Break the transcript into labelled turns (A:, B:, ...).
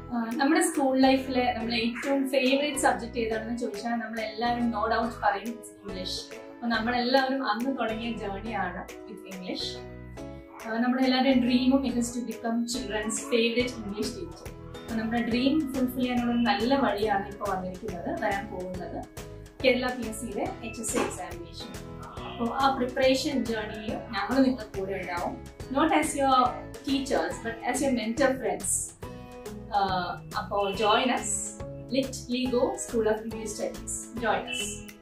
A: ആഹ് നമ്മുടെ സ്കൂൾ ലൈഫിലെ നമ്മൾ ഏറ്റവും ഫേവറേറ്റ് സബ്ജക്ട് ഏതാണെന്ന് ചോദിച്ചാൽ നമ്മൾ എല്ലാവരും നോ ഡൗട്ട് പറയും ഇംഗ്ലീഷ് അപ്പൊ നമ്മളെല്ലാവരും അന്ന് തുടങ്ങിയ ജേർണിയാണ് വിത്ത് ഇംഗ്ലീഷ് നമ്മുടെ എല്ലാവരുടെയും ഡ്രീമും it is to become children's favourite English teacher അപ്പൊ നമ്മുടെ ഡ്രീം ഫുൾഫിൽ ചെയ്യാനുള്ള ഒരു നല്ല വഴിയാണ് ഇപ്പോൾ വന്നിരിക്കുന്നത് വരാൻ പോകുന്നത് കേരള പി എസ് സിയിലെ എച്ച് എസ് സി എക്സാമിനേഷൻ അപ്പോൾ ആ പ്രിപ്പറേഷൻ ജേർണിയിൽ ഞങ്ങൾ നിങ്ങളുടെ കൂടെ ഉണ്ടാവും not as your teachers but as your mentor friends അപ്പോൾ ജോയിൻ അസ് ലിറ്റ് ലീഗോ school of English studies join us